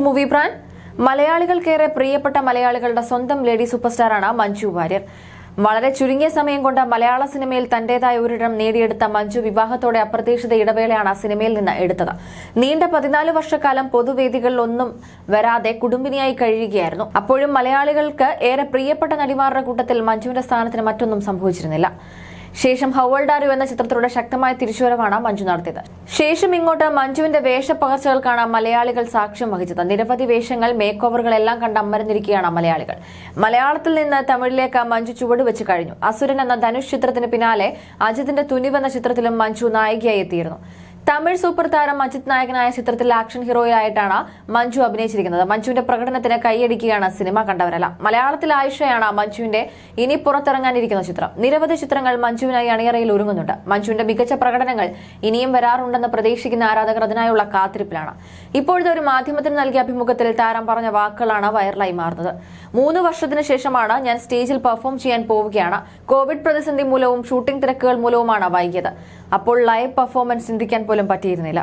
movie brand മലയാളികൾക്കേറെ പ്രിയപ്പെട്ട മലയാളികളുടെ സ്വന്തം ലേഡി സൂപ്പർസ്റ്റാറാണ് മഞ്ജു വാര്യർ വളരെ ചുരുങ്ങിയ സമയം കൊണ്ട് മലയാള സിനിമയിൽ തന്റേതായ ഒരിടം നേടിയെടുത്ത മഞ്ജു വിവാഹത്തോടെ അപ്രതീക്ഷിത ഇടവേളയാണ് ആ സിനിമയിൽ നിന്ന് എടുത്തത് നീണ്ട പതിനാല് വർഷക്കാലം പൊതുവേദികളിലൊന്നും വരാതെ കുടുംബിനിയായി കഴിയുകയായിരുന്നു അപ്പോഴും മലയാളികൾക്ക് ഏറെ പ്രിയപ്പെട്ട നടിമാരുടെ കൂട്ടത്തിൽ മഞ്ജുവിന്റെ സ്ഥാനത്തിന് മറ്റൊന്നും സംഭവിച്ചിരുന്നില്ല ശേഷം ഹൗൾഡാരു എന്ന ചിത്രത്തിലൂടെ ശക്തമായ തിരിച്ചുവരവാണ് മഞ്ജു നടത്തിയത് ശേഷം ഇങ്ങോട്ട് മഞ്ജുവിന്റെ വേഷപ്പകർച്ചകൾക്കാണ് മലയാളികൾ സാക്ഷ്യം വഹിച്ചത് നിരവധി വേഷങ്ങൾ മേക്ക് ഓവറുകളെല്ലാം കണ്ട് അമ്പരന്നിരിക്കുകയാണ് മലയാളികൾ മലയാളത്തിൽ നിന്ന് തമിഴിലേക്ക് മഞ്ജു ചുവടുവെച്ച് കഴിഞ്ഞു അസുരൻ എന്ന ധനുഷ് ചിത്രത്തിന് പിന്നാലെ അജിത്തിന്റെ തുനിവ് എന്ന ചിത്രത്തിലും മഞ്ജു നായികയായി എത്തിയിരുന്നു തമിഴ് സൂപ്പർ താരം അജിത് നായകനായ ചിത്രത്തിൽ ആക്ഷൻ ഹീറോയായിട്ടാണ് മഞ്ജു അഭിനയിച്ചിരിക്കുന്നത് മഞ്ജുവിന്റെ പ്രകടനത്തിന് കൈയടിക്കുകയാണ് സിനിമ കണ്ടവരല്ല മലയാളത്തിൽ ആയിഷയാണ് മഞ്ജുവിന്റെ ഇനി പുറത്തിറങ്ങാനിരിക്കുന്ന ചിത്രം നിരവധി ചിത്രങ്ങൾ മഞ്ജുവിനായി അണിയറയിൽ ഒരുങ്ങുന്നുണ്ട് മഞ്ജുവിന്റെ മികച്ച പ്രകടനങ്ങൾ ഇനിയും വരാറുണ്ടെന്ന് പ്രതീക്ഷിക്കുന്ന ആരാധകർ അതിനായുള്ള കാത്തിരിപ്പിലാണ് ഇപ്പോഴത്തെ ഒരു മാധ്യമത്തിന് നൽകിയ അഭിമുഖത്തിൽ താരം പറഞ്ഞ വാക്കുകളാണ് വൈറലായി മാറുന്നത് മൂന്ന് വർഷത്തിന് ശേഷമാണ് ഞാൻ സ്റ്റേജിൽ പെർഫോം ചെയ്യാൻ പോവുകയാണ് കോവിഡ് പ്രതിസന്ധി മൂലവും ഷൂട്ടിംഗ് തിരക്കുകൾ മൂലവുമാണ് വൈകിയത് അപ്പോൾ ലൈവ് പെർഫോമൻസ് ചിന്തിക്കാൻ പോലും പറ്റിയിരുന്നില്ല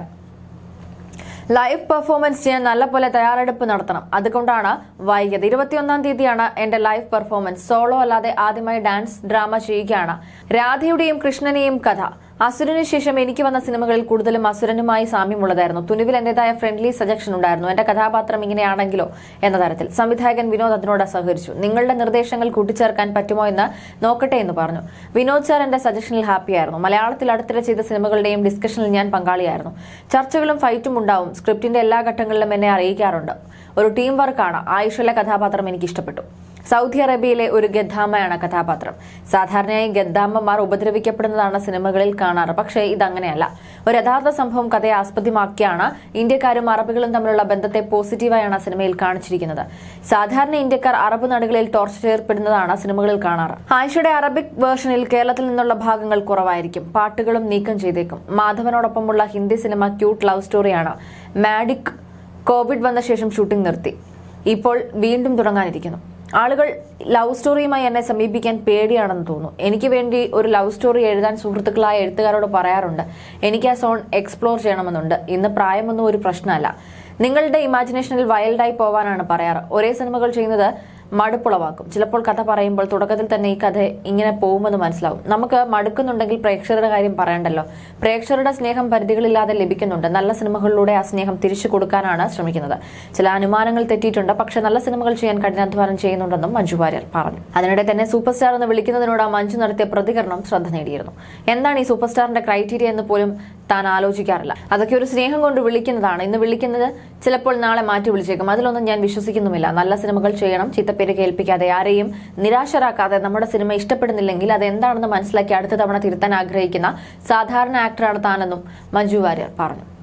ലൈവ് പെർഫോമൻസ് ചെയ്യാൻ നല്ലപോലെ തയ്യാറെടുപ്പ് നടത്തണം അതുകൊണ്ടാണ് വൈകിയത് ഇരുപത്തിയൊന്നാം തീയതിയാണ് എന്റെ ലൈവ് പെർഫോമൻസ് സോളോ അല്ലാതെ ആദ്യമായി ഡാൻസ് ഡ്രാമ ചെയ്യുകയാണ് രാധയുടെയും കൃഷ്ണനെയും കഥ അസുരന് ശേഷം എനിക്ക് വന്ന സിനിമകളിൽ കൂടുതലും അസുരനുമായി സാമ്യമുള്ളതായിരുന്നു തുനിവിൽ എന്റേതായ ഫ്രണ്ട്ലി സജഷൻ ഉണ്ടായിരുന്നു എന്റെ കഥാപാത്രം ഇങ്ങനെയാണെങ്കിലോ എന്ന തരത്തിൽ സംവിധായകൻ വിനോദ് അതിനോട് സഹകരിച്ചു നിങ്ങളുടെ നിർദ്ദേശങ്ങൾ കൂട്ടിച്ചേർക്കാൻ പറ്റുമോ എന്ന് നോക്കട്ടെ എന്ന് പറഞ്ഞു വിനോദ് സാർ എന്റെ സജഷനിൽ ഹാപ്പിയായിരുന്നു മലയാളത്തിൽ അടുത്തിടെ ചെയ്ത സിനിമകളുടെയും ഡിസ്കഷനിൽ ഞാൻ പങ്കാളിയായിരുന്നു ചർച്ചകളും ഫൈറ്റും ഉണ്ടാവും സ്ക്രിപ്റ്റിന്റെ എല്ലാ ഘട്ടങ്ങളിലും എന്നെ അറിയിക്കാറുണ്ട് ഒരു ടീം വർക്കാണ് ആയുഷുള്ള കഥാപാത്രം എനിക്ക് ഇഷ്ടപ്പെട്ടു സൗദി അറേബ്യയിലെ ഒരു ഗദ്ദാമയാണ് കഥാപാത്രം സാധാരണയായി ഗദ്ദാമ്മമാർ ഉപദ്രവിക്കപ്പെടുന്നതാണ് സിനിമകളിൽ കാണാറ് പക്ഷേ ഇതങ്ങനെയല്ല ഒരു യഥാർത്ഥ സംഭവം കഥയെ ആസ്പദമാക്കിയാണ് ഇന്ത്യക്കാരും അറബികളും തമ്മിലുള്ള ബന്ധത്തെ പോസിറ്റീവായാണ് സിനിമയിൽ കാണിച്ചിരിക്കുന്നത് സാധാരണ ഇന്ത്യക്കാർ അറബ് നാടുകളിൽ ടോർച്ചർ ചെയ്യപ്പെടുന്നതാണ് സിനിമകളിൽ കാണാറ് ആയിഷയുടെ അറബിക് വേർഷനിൽ കേരളത്തിൽ നിന്നുള്ള ഭാഗങ്ങൾ കുറവായിരിക്കും പാട്ടുകളും നീക്കം ചെയ്തേക്കും മാധവനോടൊപ്പമുള്ള ഹിന്ദി സിനിമ ക്യൂട്ട് ലവ് സ്റ്റോറിയാണ് മാഡിക് കോവിഡ് വന്ന ശേഷം ഷൂട്ടിംഗ് നിർത്തി ഇപ്പോൾ വീണ്ടും തുടങ്ങാനിരിക്കുന്നു ആളുകൾ ലവ് സ്റ്റോറിയുമായി എന്നെ സമീപിക്കാൻ പേടിയാണെന്ന് തോന്നുന്നു എനിക്ക് വേണ്ടി ഒരു ലവ് സ്റ്റോറി എഴുതാൻ സുഹൃത്തുക്കളായ എഴുത്തുകാരോട് പറയാറുണ്ട് എനിക്ക് ആ സോൺ എക്സ്പ്ലോർ ചെയ്യണമെന്നുണ്ട് ഇന്ന് പ്രായമൊന്നും ഒരു പ്രശ്നമല്ല നിങ്ങളുടെ ഇമാജിനേഷനിൽ വൈൽഡായി പോവാനാണ് പറയാറ് ഒരേ സിനിമകൾ ചെയ്യുന്നത് മടുപ്പുളവാക്കും ചിലപ്പോൾ കഥ പറയുമ്പോൾ തുടക്കത്തിൽ തന്നെ ഈ കഥ ഇങ്ങനെ പോകുമെന്ന് മനസ്സിലാവും നമുക്ക് മടുക്കുന്നുണ്ടെങ്കിൽ പ്രേക്ഷകരുടെ കാര്യം പറയണ്ടല്ലോ പ്രേക്ഷകരുടെ സ്നേഹം പരിധികളില്ലാതെ ലഭിക്കുന്നുണ്ട് നല്ല സിനിമകളിലൂടെ ആ സ്നേഹം തിരിച്ചു കൊടുക്കാനാണ് ശ്രമിക്കുന്നത് ചില അനുമാനങ്ങൾ തെറ്റിയിട്ടുണ്ട് പക്ഷെ നല്ല സിനിമകൾ ചെയ്യാൻ കഠിനാധ്വാനം ചെയ്യുന്നുണ്ടെന്നും മഞ്ജു വാര്യർ പറഞ്ഞു അതിനിടെ തന്നെ സൂപ്പർ സ്റ്റാർ എന്ന് വിളിക്കുന്നതിനോട് ആ മഞ്ജു നടത്തിയ പ്രതികരണം ശ്രദ്ധ നേടിയിരുന്നു എന്താണ് ഈ സൂപ്പർ സ്റ്റാറിന്റെ ക്രൈറ്റീരിയ എന്ന് പോലും താൻ ആലോചിക്കാറില്ല അതൊക്കെ ഒരു സ്നേഹം കൊണ്ട് വിളിക്കുന്നതാണ് ഇന്ന് വിളിക്കുന്നത് ചിലപ്പോൾ നാളെ മാറ്റി വിളിച്ചേക്കും അതിലൊന്നും ഞാൻ വിശ്വസിക്കുന്നുമില്ല നല്ല സിനിമകൾ ചെയ്യണം ചീത്തപ്പേര് കേൾപ്പിക്കാതെ ആരെയും നിരാശരാക്കാതെ നമ്മുടെ സിനിമ ഇഷ്ടപ്പെടുന്നില്ലെങ്കിൽ അത് എന്താണെന്ന് മനസ്സിലാക്കി അടുത്ത തവണ തിരുത്താൻ ആഗ്രഹിക്കുന്ന സാധാരണ ആക്ടറാണ് താനെന്നും മഞ്ജു വാര്യർ പറഞ്ഞു